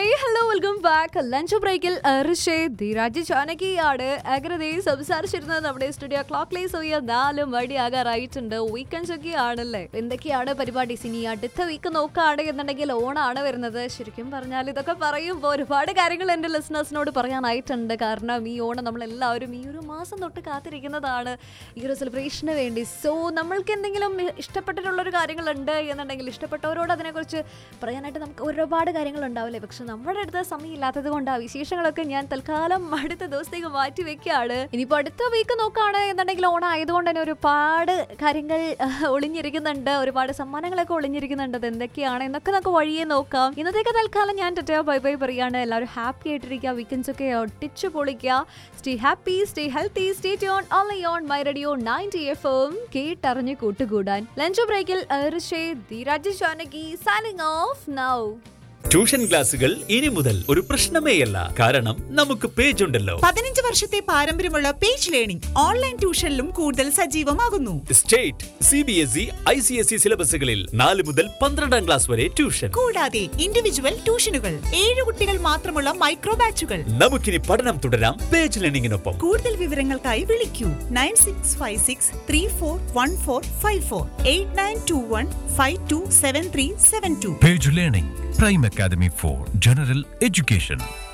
Hi hello welcome back lunch ബ്രേക്കിൽ ഋഷേ ധീരാജ് ചാനകിയാണ് അഗ്രതേ സംസാരിച്ചിരുന്നത് നമ്മുടെ studio clock lace പോയ നാല് മണിയാകാറായിട്ടുണ്ട് വീക്കെൻഡ്സ് ഒക്കെ ആണല്ലേ എന്തൊക്കെയാണ് പരിപാടി ഇനി അടുത്ത വീക്ക് നോക്കുകയാണ് എന്നുണ്ടെങ്കിൽ ഓണാണ് വരുന്നത് ശരിക്കും പറഞ്ഞാൽ ഇതൊക്കെ പറയുമ്പോൾ ഒരുപാട് കാര്യങ്ങൾ എൻ്റെ ലിസണേഴ്സിനോട് പറയാനായിട്ടുണ്ട് കാരണം ഈ ഓണം നമ്മളെല്ലാവരും ഈ ഒരു മാസം തൊട്ട് കാത്തിരിക്കുന്നതാണ് ഈ ഒരു സെലിബ്രേഷന് വേണ്ടി സോ നമ്മൾക്ക് എന്തെങ്കിലും ഇഷ്ടപ്പെട്ടിട്ടുള്ളൊരു കാര്യങ്ങളുണ്ട് എന്നുണ്ടെങ്കിൽ ഇഷ്ടപ്പെട്ടവരോട് അതിനെക്കുറിച്ച് പറയാനായിട്ട് നമുക്ക് ഒരുപാട് കാര്യങ്ങൾ ഉണ്ടാവില്ലേ പക്ഷെ നമ്മുടെ അടുത്ത് സമയമില്ലാത്തത് കൊണ്ട് ആ വിശേഷങ്ങളൊക്കെ ഞാൻ തൽക്കാലം അടുത്ത ദിവസത്തേക്ക് മാറ്റി വെക്കുകയാണ് ഇനിയിപ്പോൾ അടുത്ത വീക്ക് നോക്കുകയാണ് എന്നുണ്ടെങ്കിൽ ഓണം ആയതുകൊണ്ട് തന്നെ ഒരുപാട് കാര്യങ്ങൾ അഹ്, ഒളിഞ്ഞിരിക്കുന്നുണ്ട് ഒരുപാട് സമ്മാനങ്ങളൊക്കെ ഒളിഞ്ഞിരിക്കുന്നുണ്ട് അത് എന്തൊക്കെയാണ് എന്നൊക്കെ നമുക്ക് വഴിയെ നോക്കാം ഇന്നത്തേക്ക് തൽക്കാലം ഞാൻ ടെറ്റോ ബൈ ബൈ പറയാണ് എല്ലാവരും ഹാപ്പി ആയിട്ടിരിക്കുക വീക്കെൻഡ്സ് ഒക്കെ ഒട്ടിച്ചു പൊളിക്കുക stay happy stay healthy stay tune only on my radio ninety F M കേട്ടറിഞ്ഞ് കൂട്ടുകൂടാൻ ലഞ്ച് ബ്രേക്കിൽ Rishe Dheeraj Janaki signing off now tuition ക്ലാസുകൾ ഇനി മുതൽ ഒരു പ്രശ്നമേയല്ല കാരണം നമുക്ക് പേജ് ഉണ്ടല്ലോ പതിനഞ്ച് വർഷത്തെ പാരമ്പര്യമുള്ള പേജ് ലേണിംഗ് ഓൺലൈൻ ട്യൂഷനിലും കൂടുതൽ സജീവമാകുന്നു state C B S E I C S E സിലബസുകളിൽ നാല് മുതൽ പന്ത്രണ്ടാം ക്ലാസ് വരെ ട്യൂഷൻ കൂടാതെ ഇൻഡിവിജ്വൽ ട്യൂഷനുകൾ ഏഴ് കുട്ടികൾ മാത്രമുള്ള മൈക്രോ ബാച്ചുകൾ നമുക്കിനി പഠനം തുടരാം പേജ് ലേണിംഗിനൊപ്പം കൂടുതൽ വിവരങ്ങൾക്കായി വിളിക്കൂ nine six five six three four one four five four eight nine two one five two seven three seven two Page Learning, Prime Academy for General Education.